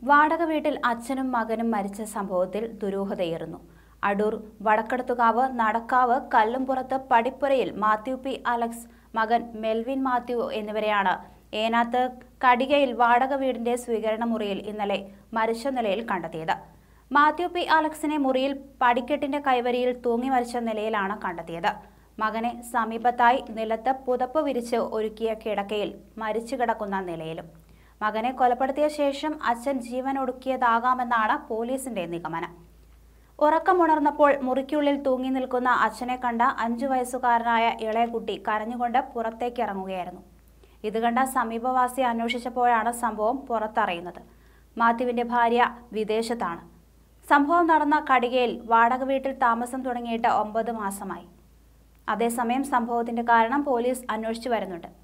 വാടക വീട്ടിൽ അച്ഛനും മകനും മരിച്ച സംഭവത്തിൽ ദുരൂഹതയേറുന്നു അടൂർ വടക്കടത്തുകാവ് നടക്കാവ് കല്ലുംപുറത്ത് പടിപ്പുരയിൽ മാത്യു പി അലക്സ് മകൻ മെൽവിൻ മാത്യു എന്നിവരെയാണ് ഏനാത്ത് കടികയിൽ വാടക വീടിന്റെ സ്വീകരണ മുറിയിൽ ഇന്നലെ മരിച്ച നിലയിൽ കണ്ടെത്തിയത് മാത്യു പി അലക്സിനെ മുറിയിൽ പടിക്കെട്ടിന്റെ കൈവരിയിൽ തൂങ്ങി മരിച്ച നിലയിലാണ് കണ്ടെത്തിയത് മകനെ സമീപത്തായി നിലത്ത് പുതപ്പ് വിരിച്ച് ഒരുക്കിയ കിടക്കയിൽ മരിച്ചു കിടക്കുന്ന നിലയിലും മകനെ കൊലപ്പെടുത്തിയ ശേഷം അച്ഛൻ ജീവൻ ഒടുക്കിയതാകാമെന്നാണ് പോലീസിന്റെ നിഗമനം ഉറക്കമുണർന്നപ്പോൾ മുറിക്കുള്ളിൽ തൂങ്ങി നിൽക്കുന്ന അച്ഛനെ കണ്ട അഞ്ചു വയസ്സുകാരനായ ഇളയകുട്ടി കരഞ്ഞുകൊണ്ട് പുറത്തേക്ക് ഇറങ്ങുകയായിരുന്നു ഇത് കണ്ട സമീപവാസി അന്വേഷിച്ചപ്പോഴാണ് സംഭവം പുറത്തറിയുന്നത് മാത്യുവിന്റെ ഭാര്യ വിദേശത്താണ് സംഭവം നടന്ന കടികയിൽ വാടക വീട്ടിൽ താമസം തുടങ്ങിയിട്ട് ഒമ്പത് മാസമായി അതേസമയം സംഭവത്തിന്റെ കാരണം പോലീസ് അന്വേഷിച്ചു വരുന്നുണ്ട്